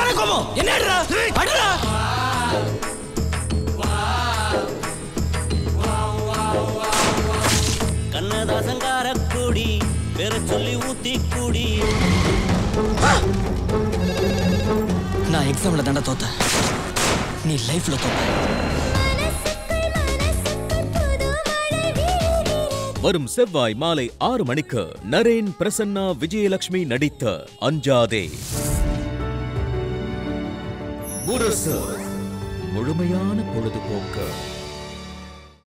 யார கோபம் என்னடா அடடா கண்ணதாசங்கார கூடி பேர சொல்லி ஊத்தி கூடி நான் எக்ஸாம்ல தாண்டா தோத்தேன் நீ லைஃப்ல தோத்த வரும் செவ்வாய் மாலை ஆறு மணிக்கு நரேன் பிரசன்னா விஜயலட்சுமி நடித்த அஞ்சாதே முரசு முழுமையான பொழுதுபோக்கு